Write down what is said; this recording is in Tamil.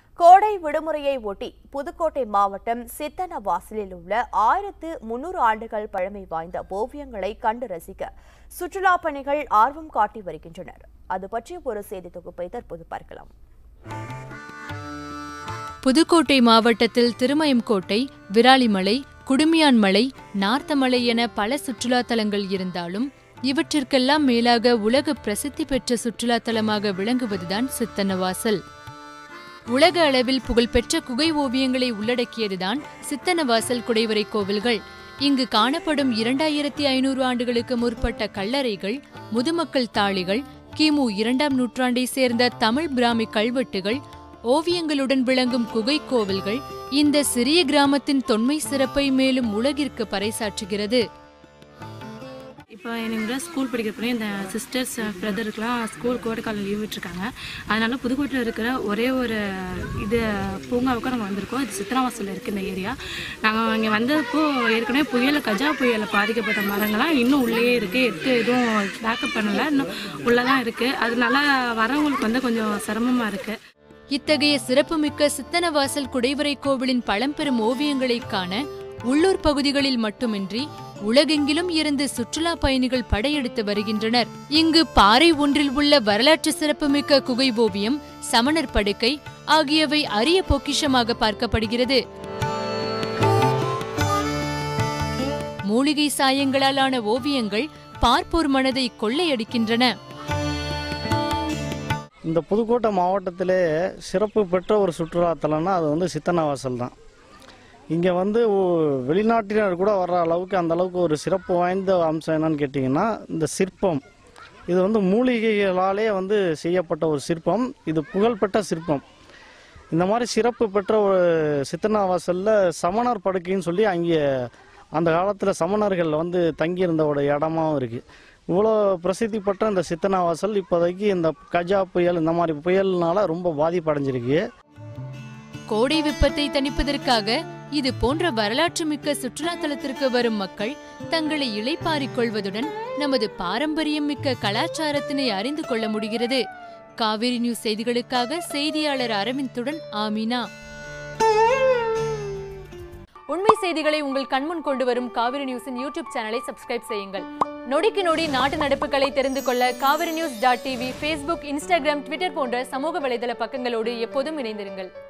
கோடை விடுமுறையை ஒட்டி புதுக்கோட்டை மாவட்டம் சித்தனவாசலில் உள்ள ஆயிரத்து முன்னூறு ஆண்டுகள் பழமை வாய்ந்த ஓவியங்களை கண்டு ரசிக்க சுற்றுலா பயணிகள் ஆர்வம் காட்டி வருகின்றனர் அது பற்றிய ஒரு செய்தி தொகுப்பை தற்போது பார்க்கலாம் புதுக்கோட்டை மாவட்டத்தில் திருமயம்கோட்டை விராலிமலை குடுமியான்மலை நார்த்தமலை என பல சுற்றுலா தலங்கள் இருந்தாலும் இவற்றிற்கெல்லாம் மேலாக உலக பிரசித்தி பெற்ற சுற்றுலா தலமாக விளங்குவதுதான் சித்தன்னவாசல் உலக அளவில் புகழ்பெற்ற குகை ஓவியங்களை உள்ளடக்கியதுதான் சித்தன்னவாசல் குடைவரை கோவில்கள் இங்கு காணப்படும் இரண்டாயிரத்தி ஐநூறு ஆண்டுகளுக்கு முற்பட்ட கல்லறைகள் முதுமக்கள் தாளிகள் கிமு இரண்டாம் நூற்றாண்டை சேர்ந்த தமிழ் பிராமி கல்வெட்டுகள் ஓவியங்களுடன் விளங்கும் குகை கோவில்கள் இந்த சிறிய கிராமத்தின் தொன்மை சிறப்பை மேலும் உலகிற்கு பறைசாற்றுகிறது இப்போ எனக்கு ஸ்கூல் படிக்கிறப்ப இந்த சிஸ்டர்ஸ் பிரதருக்குலாம் ஸ்கூல் கோடைக்காலம் லீவ் விட்டுருக்காங்க அதனால புதுக்கோட்டையில் இருக்கிற ஒரே ஒரு இது பூங்காவுக்கு நாங்கள் வந்திருக்கோம் இது சித்தனாவாசலில் இருக்குது இந்த ஏரியா நாங்கள் இங்கே வந்தப்போ ஏற்கனவே புயல் கஜா புயலில் பாதிக்கப்பட்ட மரங்கள்லாம் இன்னும் உள்ளேயே இருக்குது எடுத்து எதுவும் பேக்கப் பண்ணலை இன்னும் உள்ளே தான் இருக்குது அதனால வரவங்களுக்கு வந்து கொஞ்சம் சிரமமாக இருக்குது இத்தகைய சிறப்புமிக்க சித்தனவாசல் குடைவரை கோவிலின் பழம்பெரும் ஓவியங்களைக் காண உள்ளூர் பகுதிகளில் மட்டுமின்றி உலகெங்கிலும் இருந்து சுற்றுலா பயணிகள் படையெடுத்து வருகின்றனர் இங்கு பாறை ஒன்றில் உள்ள வரலாற்று சிறப்புமிக்க குகை ஓவியம் சமணர் படுக்கை ஆகியவை அரிய பொக்கிஷமாக பார்க்கப்படுகிறது மூலிகை சாயங்களாலான ஓவியங்கள் பார்ப்போர் மனதை கொள்ளையடிக்கின்றன இந்த புதுக்கோட்டை மாவட்டத்திலே சிறப்பு பெற்ற ஒரு சுற்றுலாத்தலம்னா அது வந்து சித்தன்னவாசல் தான் இங்கே வந்து ஒ- வெளிநாட்டினர் கூட வர்ற அளவுக்கு அந்த அளவுக்கு ஒரு சிறப்பு வாய்ந்த அம்சம் என்னன்னு கேட்டிங்கன்னா இந்த சிற்பம் இது வந்து மூலிகைகளாலே வந்து செய்யப்பட்ட ஒரு சிற்பம் இது புகழ்பெற்ற சிற்பம் இந்த மாதிரி சிறப்பு பெற்ற ஒரு சித்தன்னவாசலில் சமணர் படுக்கைன்னு சொல்லி அங்கே அந்த காலத்தில் சமணர்கள் வந்து தங்கியிருந்த ஒரு இடமாவும் இருக்குது இவ்வளோ பிரசித்தி பெற்ற இந்த சித்தனாவாசல் இப்போதைக்கு இந்த கஜா புயல் இந்த மாதிரி புயல்னால ரொம்ப பாதிப்படைஞ்சிருக்கு கோடை வெப்பத்தை தணிப்பதற்காக இது போன்ற வரலாற்று மிக்க சுற்றுலா தலத்திற்கு வரும் மக்கள் தங்களை இளைப்பாறிக் கொள்வதுடன் நமது பாரம்பரியம் மிக்க கலாச்சாரத்தினை அறிந்து கொள்ள முடிகிறது காவிரி நியூஸ் செய்திகளுக்காக செய்தியாளர் அரவிந்துடன் ஆமினா உண்மை செய்திகளை உங்கள் கண்முன் கொண்டு வரும் காவிரி நியூஸின் யூடியூப் சேனலை சப்ஸ்கிரைப் செய்யுங்கள் நொடிக்கு நொடி நாட்டு நடப்புகளை தெரிந்து கொள்ள Kaveri news dot TV Facebook Instagram Twitter போன்ற சமூக வலைதள பக்கங்களோடு எப்போதும் இணைந்திருங்கள்